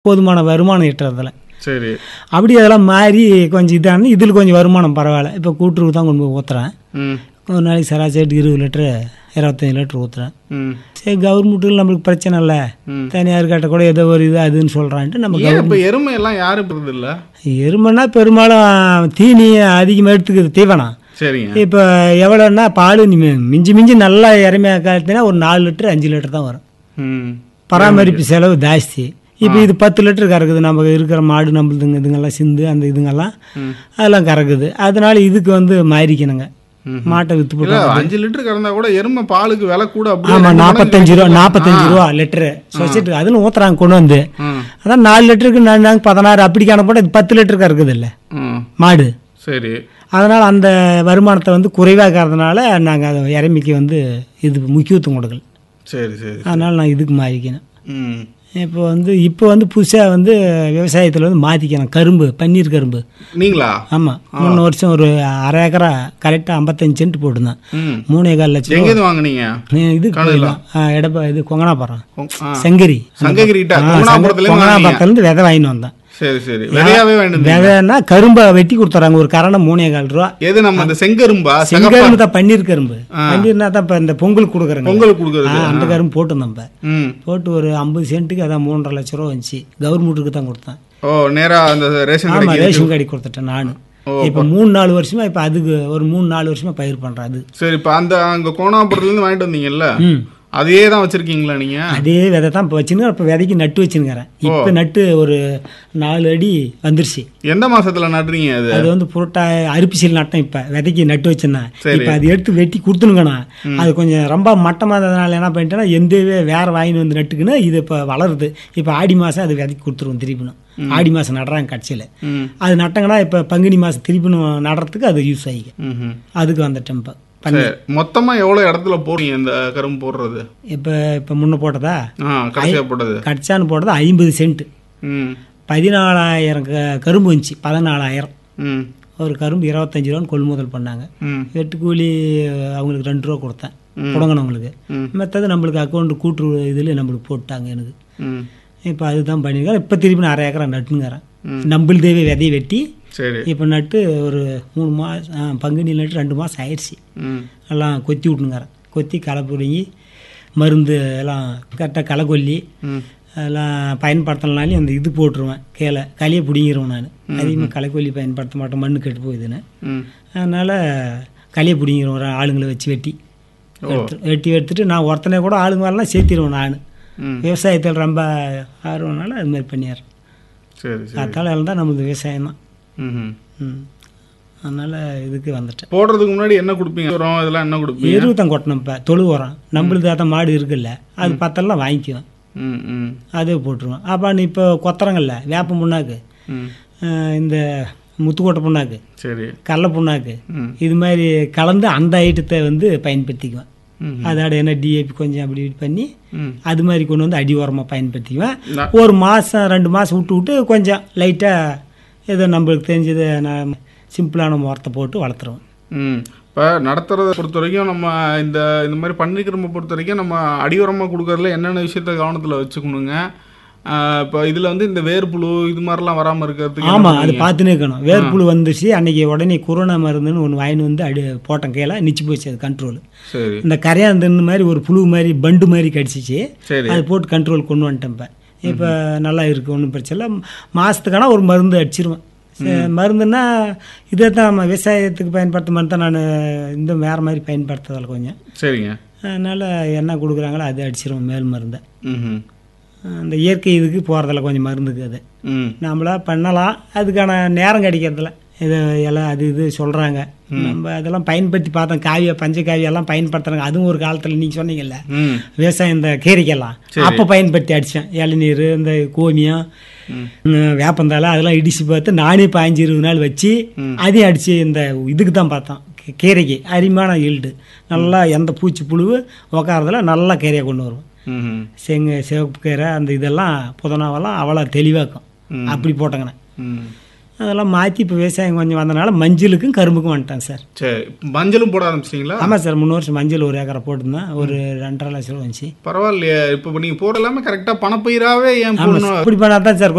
போதுமான வருமானம் ஈட்டுறதில்ல சரி அப்படி அதெல்லாம் மாறி கொஞ்சம் இதான இதில் கொஞ்சம் வருமானம் பரவாயில்ல இப்போ கூட்டுறவு தான் கொண்டு போய் ஊற்றுறேன் ம் ஒரு நாளைக்கு சராசரி இருபது லிட்டரு இருபத்தஞ்சி லிட்டர் ஊற்றுறேன் ம் சரி கவர்மெண்ட்டுக்கு நம்மளுக்கு பிரச்சனை இல்லை ம். தனியார்கிட்ட கூட ஏதோ ஒரு இது அதுன்னு சொல்கிறான்ட்டு நம்ம ஏன் இப்ப எருமை எல்லாம் யாரும் போறது இல்ல எருமைன்னா பெரும்பாலும் தீனி அதிகமாக எடுத்துக்குது தீவனம் சரிங்க இப்போ எவ்வளோன்னா பால் நீ மி- மிஞ்சி மிஞ்சி நல்லா இறமையாக காலத்தினா ஒரு நாலு லிட்டர் அஞ்சு லிட்டர் தான் வரும் ம் பராமரிப்பு செலவு ஜாஸ்தி இப்போ இது பத்து லிட்டர் கறக்குது நம்ம இருக்கிற மாடு நம்மளுதுங்க இதுங்கெல்லாம் சிந்து அந்த இதுங்கெல்லாம் ம். அதெல்லாம் கறக்குது அதனால இதுக்கு வந்து மாறிக்கணுங்க ம். மாட்டை விற்று இல்ல போட்டு அஞ்சு லிட்டர் கறந்தா கூட எருமை பாலுக்கு விலை கூட அப்படியே ஆமாம் ரெண்டு மடங்கு நாற்பத்தஞ்சு ரூபா கிடைக்கும். நாற்பத்தஞ்சு ரூபா லிட்டரு சொசைட்டி அதில் ஊற்றுறாங்க கொண்டு வந்து ம் அதான் நாலு லிட்டருக்கு நான் நாங்கள் பதினாறு அப்படி கணக்கு இது பத்து லிட்டருக்கு இருக்குது இல்லை ம் மாடு சரி அதனால் அந்த வருமானத்தை வந்து குறைவாகிறதுனால நாங்கள் அதை இறமைக்கு வந்து இது முக்கியத்துவம் கொடுக்கல சரி சரி அதனால் நான் இதுக்கு மாறிக்கணும் ம் இப்போ வந்து இப்போ வந்து புதுசாக வந்து விவசாயத்தில் வந்து மாற்றிக்கணும் கரும்பு பன்னீர் கரும்பு நீங்களா ஆமாம் முன்ன வருஷம் ஒரு அரை ஏக்கரா கரெக்டாக ஐம்பத்தஞ்சு சென்ட் போட்டிருந்தேன் ம் மூணே கால் லட்சம் எங்கேருந்து வாங்குனீங்க ரூபா. இது எடப்பா இது கொங்கனாபுரம் ஆ. செங்கரி சங்ககிரிட்ட ஆ, கொங்கனாபுரத்துல இருந்து வாங்குனீங்க. கொங்கனாபுரத்துலேருந்து விதை வாங்கிட்டு வந்தேன் சரி சரி விதையாவே வேணும் விதைன்னா கரும்பை வெட்டி கொடுத்துறாங்க ஒரு கரணை மூணே கால் ரூபா எது நம்ம இந்த செங்கரும்பா சகப்பா செங்கரும்பு தான் பன்னீர் கரும்பு பன்னீர்னா தான் இப்போ இந்த பொங்கல் கொடுக்குறேங்க பொங்கல் கொடுக்குறது அந்த கரும்பு போட்டிருந்தோம் இப்போ ம் போட்டு ஒரு ஐம்பது சென்ட்டுக்கு அதான் மூன்றரை லட்ச ரூபா வந்துச்சு கவர்மெண்ட்டுக்கு தான் கொடுத்தேன் ஓ நேரா அந்த ரேஷன் ஆமாம் கடைக்கு ரேஷன் கார்டு கொடுத்துட்டேன் நான் இப்போ மூணு நாலு வருஷமா இப்போ அதுக்கு ஒரு மூணு நாலு வருஷமா பயிர் பண்ணுறேன் அது சரி இப்ப அந்த அங்க கோணாபுரத்துல இருந்து வாங்கிட்டு வந்தீங்கல்ல ம் அதையே தான் வச்சிருக்கீங்களா நீங்க அதே விதை தான் இப்போ வச்சுன்னு இப்போ விதைக்கு நட்டு வச்சுருக்கிறேன் இப்போ நட்டு ஒரு நாலு அடி வந்துருச்சு எந்த மாசத்துல நடுறீங்க அது அது வந்து புரோட்டா அரிப்பிசல் நட்டேன் இப்போ விதைக்கு நட்டு வச்சிருந்தேன் சரி. இப்போ அது எடுத்து வெட்டி கொடுத்துனுங்கண்ணா அது கொஞ்சம் ரொம்ப மட்டமாக இருந்ததுனால என்ன பண்ணிட்டேன்னா எந்த வேற வாங்கின்னு வந்து நட்டுக்குன்னு இது இப்போ வளருது இப்போ ஆடி மாதம் அது விதைக்கு கொடுத்துருவோம் திருப்பினும் ஆடி மாதம் நடுறாங்க கடைசியில் ம் அது நட்டாங்கன்னா இப்போ பங்குனி மாதம் திருப்பினும் நடுறதுக்கு அது யூஸ் ஆகிக்கும் ம்ஹும். அதுக்கு வந்துட்டேன் இப்போ பண்ணி சரி மொத்தமா எவ்வளவு இடத்துல போடுறீங்க இந்த கரும்பு போடுறது இப்போ இப்போ முன்ன போட்டதா ஆ கடைசியா போட்டது கடிச்சான்னு போட்டது ஐம்பது சென்ட் ம் பதினாலாயிரம் க கரும்பு வந்துச்சு பதினாலாயிரம் ம் ஒரு கரும்பு இருபத்தஞ்சி ரூபான்னு கொள்முதல் பண்ணாங்க ம் வெட்டுக்கூலி அவங்களுக்கு ரெண்டு ரூபா கொடுத்தேன் புடங்கினவங்களுக்கு ம். மற்றது நம்மளுக்கு அக்கௌண்ட் கூட்டு இதில் நம்மளுக்கு போட்டாங்க எனக்கு ம் இப்போ அதுதான் பண்ணியிருக்கேன் இப்போ திருப்பி நான் அரை ஏக்கரா நட்டுங்கிறேன் நம்மளுதேவே விதையை வெட்டி சரி இப்போ நட்டு ஒரு மூணு மாதம் பங்குனி நட்டு ரெண்டு மாதம் ஆயிடுச்சு ம் எல்லாம் கொத்தி விட்டுங்கிறேன் கொத்தி களை பிடுங்கி மருந்து எல்லாம் கரெக்டாக களை கொல்லி ம் அதெல்லாம் பயன்படுத்தலனாலும் அந்த இது போட்டுருவேன் கீழே களியை பிடிங்கிருவேன் நான் அதிகமாக களை கொல்லி பயன்படுத்த மாட்டேன் மண்ணு கெட்டு போகுதுன்னு ம் அதனால் களியை பிடிங்கிருவேன் ஒரு ஆளுங்களை வச்சு வெட்டி ஓ. எடுத்து வெட்டி எடுத்துட்டு நான் ஒருத்தனை கூட ஆளுங்க வரலாம் சேர்த்திடுவேன் நான் ம் விவசாயத்தில் ரொம்ப ஆர்வம்னால அது மாதிரி பண்ணிடுறேன் சரி சரி காத்தால இருந்தால் நம்மளுக்கு விவசாயம் தான் ம் ம் அதனால் இதுக்கு வந்துட்டேன் போடுறதுக்கு முன்னாடி என்ன கொடுப்பீங்க உரம் இதெல்லாம் என்ன கொடுப்பீங்க எருவுத்தான் கொட்டணும் இப்போ தொழு உரம் நம்மளுக்கு அதான் மாடு இருக்குல்ல அது பத்தெல்லாம் வாங்கிக்குவேன் ம் ம் அதே போட்டுருவேன் அப்போ நீ இப்போ கொத்துறங்கல்ல வேப்ப புண்ணாக்கு ம் அஹ் இந்த முத்துக்கோட்டை புண்ணாக்கு சரி கடலை புண்ணாக்கு ம் இது மாதிரி கலந்து அந்த ஐட்டத்தை வந்து பயன்படுத்திக்குவேன் ம் அதோட என்ன டிஏபி கொஞ்சம் அப்படி இப்படி பண்ணி ம் அது மாதிரி கொண்டு வந்து அடி உரமாக பயன்படுத்திக்குவேன் நான் ஒரு மாதம் ரெண்டு மாதம் விட்டு விட்டு கொஞ்சம் லைட்டாக ஏதோ நம்மளுக்கு தெரிஞ்சதை நான் சிம்பிளான உரத்தை போட்டு வளர்த்துருவேன் ம் இப்போ நடத்துறத பொறுத்த வரைக்கும் நம்ம இந்த இந்த மாதிரி பன்னிக்கிழமை பொறுத்த வரைக்கும் நம்ம அடியுரமாக கொடுக்கறதுல என்னென்ன விஷயத்த கவனத்தில் வச்சுக்கணுங்க இப்போ இதில் வந்து இந்த வேர்ப்புழு இது மாதிரிலாம் வராமல் இருக்கிறதுக்கு என்ன ஆமாம் அது பண்ணுவீங்க? பார்த்துனே இருக்கணும் வேர்ப்புழு வந்துச்சு அன்னைக்கு உடனே கொரோனா மருந்துன்னு ஒன்று வாங்கிட்டு வந்து அடி போட்டேன் கீழே நிச்சு போச்சு அது கண்ட்ரோல் சரி இந்த கரையாந்தன்னு மாதிரி ஒரு புழு மாதிரி பண்டு மாதிரி கடிச்சிச்சு சரி அது போட்டு கண்ட்ரோல் கொண்டு வந்துட்டேன் இப்போ இப்போ நல்லா இருக்குது ஒன்றும் பிரச்சனை இல்லை மாதத்துக்கான ஒரு மருந்து அடிச்சிருவேன் சரி, மருந்துன்னா இதை தான் நம்ம விவசாயத்துக்கு பயன்படுத்த மாதிரி தான் நான் இந்த வேறு மாதிரி பயன்படுத்துறதில்ல கொஞ்சம் சரிங்க அதனால் என்ன கொடுக்குறாங்களோ அதை அடிச்சிருவோம் மேல் மருந்தை ம் அந்த இயற்கை இதுக்கு போகிறதில்ல கொஞ்சம் மருந்துக்கு அது ம் நம்மளா பண்ணலாம் அதுக்கான நேரம் கிடைக்கிறதில்ல இது எல்லாம் அது இது சொல்கிறாங்க நம்ம அதெல்லாம் பயன்படுத்தி பார்த்தோம் காவியம் பஞ்சகாவியெல்லாம் பயன்படுத்துறாங்க அதுவும் ஒரு காலத்தில் நீங்கள் சொன்னீங்கல்ல ம் விவசாயம் இந்த கீரைக்கெல்லாம் அப்போ பயன்படுத்தி அடித்தேன் இளநீர் இந்த கோமியம் ம். ம், வேப்பந்தாழை அதெல்லாம் இடித்து பார்த்து நானே பாஞ்சு இருபது நாள் வச்சு அதையும் அடித்து இந்த இதுக்கு தான் பார்த்தோம் கீ- கீரைக்கு அருமையான ஈல்டு நல்லா எந்த பூச்சி புழு உக்காரதில் நல்லா கீரையை கொண்டு வருவோம் ம் செங்க சிவப்பு கீரை அந்த இதெல்லாம் புதனாவெல்லாம் அவ்வளோ தெளிவாக்கும் ம். அப்படி போட்டங்கண்ணே ம் அதெல்லாம் மாற்றி இப்போ விவசாயம் கொஞ்சம் வந்தனால மஞ்சளுக்கும் கரும்புக்கும் வந்துட்டேன் சார் சரி மஞ்சளும் போட ஆரம்பிச்சிட்டிங்களா ஆமாம் சார் மூணு வருஷம் மஞ்சள் ஒரு ஏக்கரை போட்டிருந்தேன் ஒரு ரெண்டரை லட்சம் ரூபா வந்துச்சு பரவாயில்லையே இப்போ நீங்கள் போட எல்லாமே கரெக்டாக பணப்பயிராகவே ஏன் ஆமாம் போடணும் சார் இப்படி பண்ணால் தான் சார்